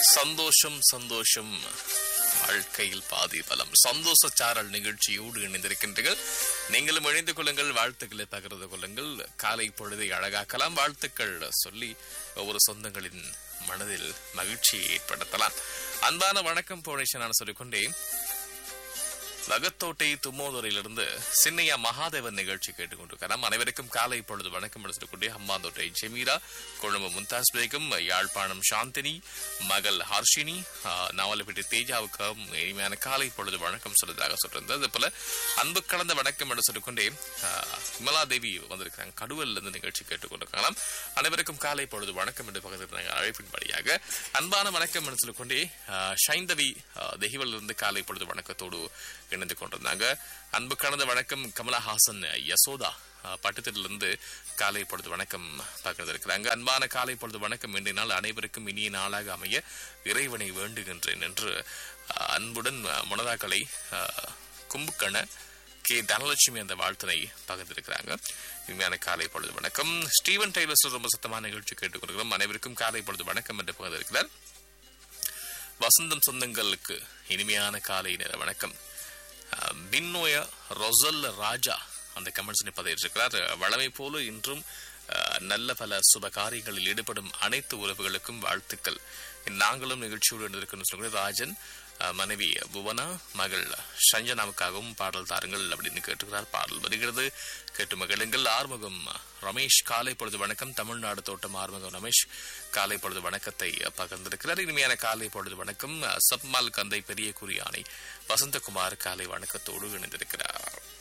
சந்தோஷம் சந்தோஷம் வாழ்க்கையில் பாதி பலம் சந்தோஷ சாரல் நிகழ்ச்சியோடு இணைந்திருக்கின்றீர்கள் நீங்களும் இணைந்து கொள்ளுங்கள் வாழ்த்துக்களை பகிர்ந்து கொள்ளுங்கள் காலை பொழுதை அழகாக்கலாம் வாழ்த்துக்கள் சொல்லி ஒவ்வொரு சொந்தங்களின் மனதில் மகிழ்ச்சியை ஏற்படுத்தலாம் அன்பான வணக்கம் போனேஷன் நான் சொல்லிக்கொண்டே லகத்தோட்டை தும்மோதுரையிலிருந்து சின்னையா மகாதேவன் நிகழ்ச்சி கேட்டுக்கொண்டிருக்கிறார் அனைவருக்கும் காலை பொழுது வணக்கம் எடுத்துக்கொண்டே அம்பாந்தோட்டை ஜெமீரா கொழும்பு மும்தாஸ் பேகம் யாழ்ப்பாணம் சாந்தினி மகள் ஹர்ஷினி நாவலப்பட்டி தேஜாவுக்கு இனிமையான காலை பொழுது வணக்கம் சொல்றதாக சொல்றது அதே போல அன்பு கலந்த வணக்கம் என்று சொல்லிக்கொண்டே விமலா தேவி வந்திருக்கிறாங்க கடுவல்ல இருந்து நிகழ்ச்சி கேட்டுக்கொண்டிருக்கலாம் அனைவருக்கும் காலை பொழுது வணக்கம் என்று பகிர்ந்திருந்தாங்க அழைப்பின்படியாக அன்பான வணக்கம் என்று சொல்லிக்கொண்டே ஷைந்தவி தெஹிவல் இருந்து காலை பொழுது வணக்கத்தோடு இணைந்து கொண்டிருந்தாங்க அன்பு கலந்த வணக்கம் கமலஹாசன் யசோதா பட்டத்திலிருந்து காலை பொழுது வணக்கம் பகிர்ந்திருக்கிறாங்க அன்பான காலை பொழுது வணக்கம் இன்றைய நாள் அனைவருக்கும் இனிய நாளாக அமைய இறைவனை வேண்டுகின்றேன் என்று அன்புடன் முனதாக்களை கும்புக்கண கே தனலட்சுமி அந்த வாழ்த்தினை பகிர்ந்திருக்கிறாங்க இனிமையான காலை பொழுது வணக்கம் ஸ்டீவன் டெய்லர் ரொம்ப சத்தமான நிகழ்ச்சி கேட்டுக்கொள்கிறோம் அனைவருக்கும் காலை பொழுது வணக்கம் என்று பகிர்ந்திருக்கிறார் வசந்தம் சொந்தங்களுக்கு இனிமையான காலை நேர வணக்கம் பின்னோய ரொசல் ராஜா அந்த கமெண்ட்ஸ் பதிவிட்டிருக்கிறார் வளமை போல இன்றும் நல்ல பல சுப காரியங்களில் ஈடுபடும் அனைத்து உறவுகளுக்கும் வாழ்த்துக்கள் நாங்களும் நிகழ்ச்சியோடு இருந்திருக்கணும் சொல்கிறேன் ராஜன் மனைவி புவனா மகள் சஞ்சனாவுக்காகவும் பாடல் தாருங்கள் அப்படின்னு கேட்டுக்கிறார் பாடல் வருகிறது கேட்டு மகிழுங்கள் ஆறுமுகம் ரமேஷ் காலை பொழுது வணக்கம் தமிழ்நாடு தோட்டம் ஆறுமுகம் ரமேஷ் காலை பொழுது வணக்கத்தை பகிர்ந்திருக்கிறார் இனிமையான காலை பொழுது வணக்கம் சப்மால் கந்தை பெரிய குறியானை வசந்தகுமார் காலை வணக்கத்தோடு இணைந்திருக்கிறார்